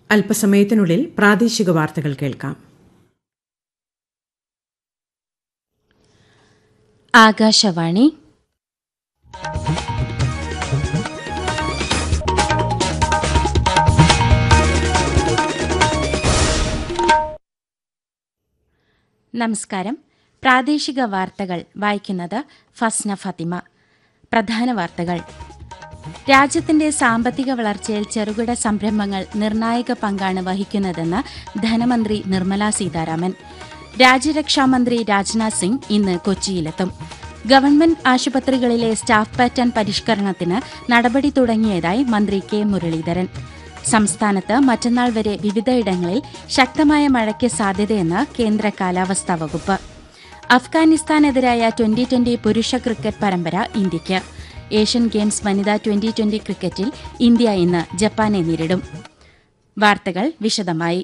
അല്പസമയത്തിനുള്ളിൽ പ്രാദേശിക വാർത്തകൾ കേൾക്കാം ആകാശവാണി നമസ്കാരം പ്രാദേശിക വാർത്തകൾ വായിക്കുന്നത് ഫസ്ന ഫത്തിമ പ്രധാന വാർത്തകൾ രാജ്യത്തിന്റെ സാമ്പത്തിക വളർച്ചയിൽ ചെറുകിട സംരംഭങ്ങൾ നിർണായക പങ്കാണ് വഹിക്കുന്നതെന്ന് ധനമന്ത്രി നിർമ്മല സീതാരാമൻ രാജ്യരക്ഷാമന്ത്രി രാജ്നാഥ് സിംഗ് ഇന്ന് കൊച്ചിയിലെത്തും ഗവൺമെന്റ് ആശുപത്രികളിലെ സ്റ്റാഫ് പാറ്റേൺ പരിഷ്കരണത്തിന് നടപടി തുടങ്ങിയതായി മന്ത്രി കെ മുരളീധരൻ സംസ്ഥാനത്ത് മറ്റന്നാൾ വരെ വിവിധയിടങ്ങളിൽ ശക്തമായ മഴയ്ക്ക് സാധ്യതയെന്ന് കേന്ദ്ര കാലാവസ്ഥാ വകുപ്പ് അഫ്ഗാനിസ്ഥാനെതിരായ ട്വന്റി ട്വന്റി പുരുഷ ക്രിക്കറ്റ് പരമ്പര ഇന്ത്യയ്ക്ക് ഏഷ്യൻ ഗെയിംസ് വനിതാ ട്വന്റി ട്വന്റി ക്രിക്കറ്റിൽ ഇന്ത്യ ഇന്ന് ജപ്പാനെ നേരിടും വാർത്തകൾ വിശദമായി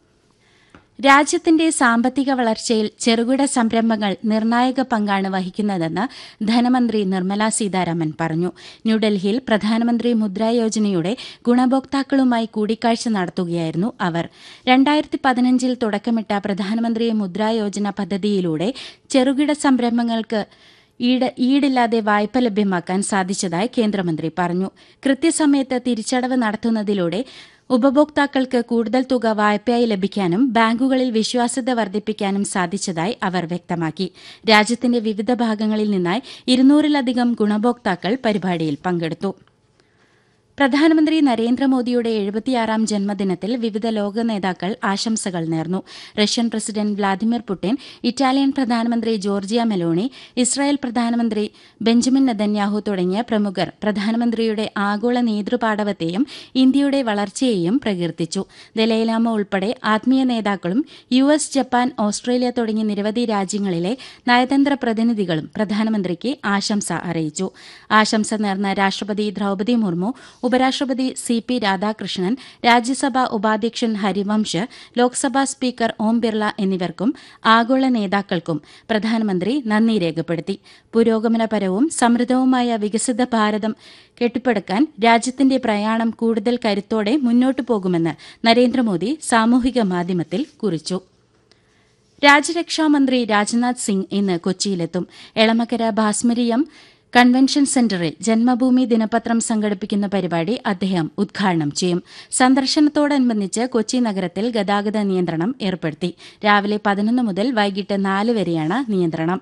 രാജ്യത്തിന്റെ സാമ്പത്തിക വളർച്ചയിൽ ചെറുകിട സംരംഭങ്ങൾ നിർണായക പങ്കാണ് വഹിക്കുന്നതെന്ന് ധനമന്ത്രി നിർമ്മല സീതാരാമൻ പറഞ്ഞു ന്യൂഡൽഹിയിൽ പ്രധാനമന്ത്രി മുദ്രാ യോജനയുടെ ഗുണഭോക്താക്കളുമായി കൂടിക്കാഴ്ച നടത്തുകയായിരുന്നു അവർ രണ്ടായിരത്തി പതിനഞ്ചിൽ തുടക്കമിട്ട പ്രധാനമന്ത്രി മുദ്രാ യോജന പദ്ധതിയിലൂടെ ചെറുകിട സംരംഭങ്ങൾക്ക് ഈട് ഈടില്ലാതെ വായ്പ ലഭ്യമാക്കാൻ സാധിച്ചതായി കേന്ദ്രമന്ത്രി പറഞ്ഞു കൃത്യസമയത്ത് തിരിച്ചടവ് നടത്തുന്നതിലൂടെ ഉപഭോക്താക്കൾക്ക് കൂടുതൽ തുക വായ്പയായി ലഭിക്കാനും ബാങ്കുകളിൽ വിശ്വാസ്യത വർദ്ധിപ്പിക്കാനും സാധിച്ചതായി അവർ വ്യക്തമാക്കി രാജ്യത്തിന്റെ വിവിധ ഭാഗങ്ങളിൽ നിന്നായി ഇരുന്നൂറിലധികം ഗുണഭോക്താക്കൾ പരിപാടിയിൽ പങ്കെടുത്തു പ്രധാനമന്ത്രി നരേന്ദ്രമോദിയുടെ എഴുപത്തിയാറാം ജന്മദിനത്തിൽ വിവിധ ലോക നേതാക്കൾ ആശംസകൾ നേർന്നു Russian president Vladimir Putin Italian പ്രധാനമന്ത്രി ജോർജിയ മെലോണി ഇസ്രായേൽ പ്രധാനമന്ത്രി ബെഞ്ചമിൻ നെതന്യാഹു തുടങ്ങിയ പ്രമുഖർ പ്രധാനമന്ത്രിയുടെ ആഗോള നേതൃപാടവത്തെയും ഇന്ത്യയുടെ വളർച്ചയെയും പ്രകീർത്തിച്ചു ദലൈലാമ ഉൾപ്പെടെ ആത്മീയ നേതാക്കളും യു എസ് ജപ്പാൻ ഓസ്ട്രേലിയ തുടങ്ങിയ നിരവധി രാജ്യങ്ങളിലെ നയതന്ത്ര പ്രതിനിധികളും പ്രധാനമന്ത്രിക്ക് ആശംസ അറിയിച്ചു ആശംസ നേർന്ന രാഷ്ട്രപതി ദ്രൌപദി മുർമു ഉപരാഷ്ട്രപതി സി പി രാധാകൃഷ്ണൻ രാജ്യസഭാ ഉപാധ്യക്ഷൻ ഹരിവംശ് ലോക്സഭാ സ്പീക്കർ ഓം ബിർള എന്നിവർക്കും ആഗോള നേതാക്കൾക്കും പ്രധാനമന്ത്രി നന്ദി രേഖപ്പെടുത്തി പുരോഗമനപരവും സമൃദ്ധവുമായ വികസിത ഭാരതം കെട്ടിപ്പടുക്കാൻ രാജ്യത്തിന്റെ പ്രയാണം കൂടുതൽ കരുത്തോടെ മുന്നോട്ടു പോകുമെന്ന് നരേന്ദ്രമോദി സാമൂഹിക മാധ്യമത്തിൽ കുറിച്ചു രാജ്യരക്ഷാമന്ത്രി രാജ്നാഥ് സിംഗ് ഇന്ന് കൊച്ചിയിലെത്തും എളമക്കര ഭാസ്മരിയം കൺവെൻഷൻ സെന്ററിൽ ജന്മഭൂമി ദിനപത്രം സംഘടിപ്പിക്കുന്ന പരിപാടി അദ്ദേഹം ഉദ്ഘാടനം ചെയ്യും സന്ദർശനത്തോടനുബന്ധിച്ച് കൊച്ചി നഗരത്തിൽ ഗതാഗത നിയന്ത്രണം ഏർപ്പെടുത്തി രാവിലെ പതിനൊന്ന് മുതൽ വൈകിട്ട് നാല് വരെയാണ് നിയന്ത്രണം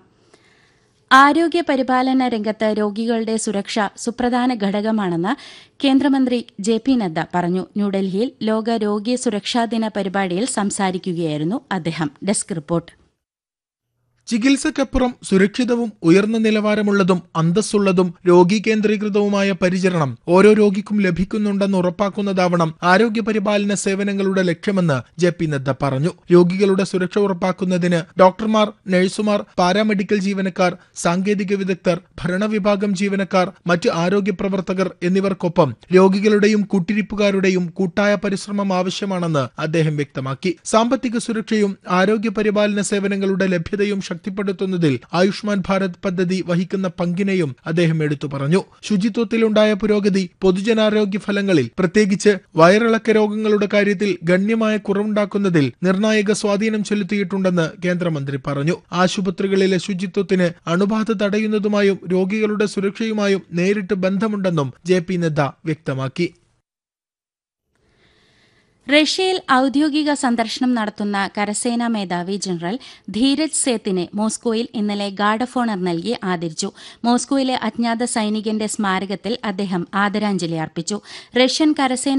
ആരോഗ്യ പരിപാലന രംഗത്ത് രോഗികളുടെ സുരക്ഷ സുപ്രധാന ഘടകമാണെന്ന് കേന്ദ്രമന്ത്രി ജെ പി നദ്ദ പറഞ്ഞു ന്യൂഡൽഹിയിൽ ലോക രോഗി സുരക്ഷാ ദിന പരിപാടിയിൽ സംസാരിക്കുകയായിരുന്നു അദ്ദേഹം ഡെസ്ക് റിപ്പോർട്ട് ചികിത്സക്കപ്പുറം സുരക്ഷിതവും ഉയർന്ന നിലവാരമുള്ളതും അന്തസ്സുള്ളതും രോഗി കേന്ദ്രീകൃതവുമായ പരിചരണം ഓരോ രോഗിക്കും ലഭിക്കുന്നുണ്ടെന്ന് ഉറപ്പാക്കുന്നതാവണം ആരോഗ്യ പരിപാലന സേവനങ്ങളുടെ ലക്ഷ്യമെന്ന് ജെ പി നദ്ദ പറഞ്ഞു രോഗികളുടെ സുരക്ഷ ഉറപ്പാക്കുന്നതിന് ഡോക്ടർമാർ നഴ്സുമാർ പാരാമെഡിക്കൽ ജീവനക്കാർ സാങ്കേതിക വിദഗ്ധർ ഭരണവിഭാഗം ജീവനക്കാർ മറ്റ് ആരോഗ്യ പ്രവർത്തകർ എന്നിവർക്കൊപ്പം രോഗികളുടെയും കൂട്ടിരിപ്പുകാരുടെയും കൂട്ടായ പരിശ്രമം ആവശ്യമാണെന്ന് അദ്ദേഹം വ്യക്തമാക്കി സാമ്പത്തിക സുരക്ഷയും ആരോഗ്യ പരിപാലന സേവനങ്ങളുടെ ലഭ്യതയും ശക്തിപ്പെടുത്തുന്നതിൽ ആയുഷ്മാൻ ഭാരത് പദ്ധതി വഹിക്കുന്ന പങ്കിനെയും അദ്ദേഹം എടുത്തു പറഞ്ഞു ശുചിത്വത്തിലുണ്ടായ പുരോഗതി പൊതുജനാരോഗ്യ ഫലങ്ങളിൽ പ്രത്യേകിച്ച് വയറിളക്ക രോഗങ്ങളുടെ കാര്യത്തിൽ ഗണ്യമായ കുറവുണ്ടാക്കുന്നതിൽ നിർണായക സ്വാധീനം ചെലുത്തിയിട്ടുണ്ടെന്ന് കേന്ദ്രമന്ത്രി പറഞ്ഞു ആശുപത്രികളിലെ ശുചിത്വത്തിന് അണുബാധ തടയുന്നതുമായും രോഗികളുടെ സുരക്ഷയുമായും നേരിട്ട് ബന്ധമുണ്ടെന്നും ജെ പി നദ്ദ വ്യക്തമാക്കി റഷ്യയിൽ ഔദ്യോഗിക സന്ദർശനം നടത്തുന്ന കരസേനാ മേധാവി ജനറൽ ധീരജ് സേത്തിനെ മോസ്കോയിൽ ഇന്നലെ ഗാർഡ് ഓഫ് ഓണർ നൽകി ആദരിച്ചു മോസ്കോയിലെ അജ്ഞാത സൈനികന്റെ സ്മാരകത്തിൽ അദ്ദേഹം ആദരാഞ്ജലി അർപ്പിച്ചു റഷ്യൻ കരസേന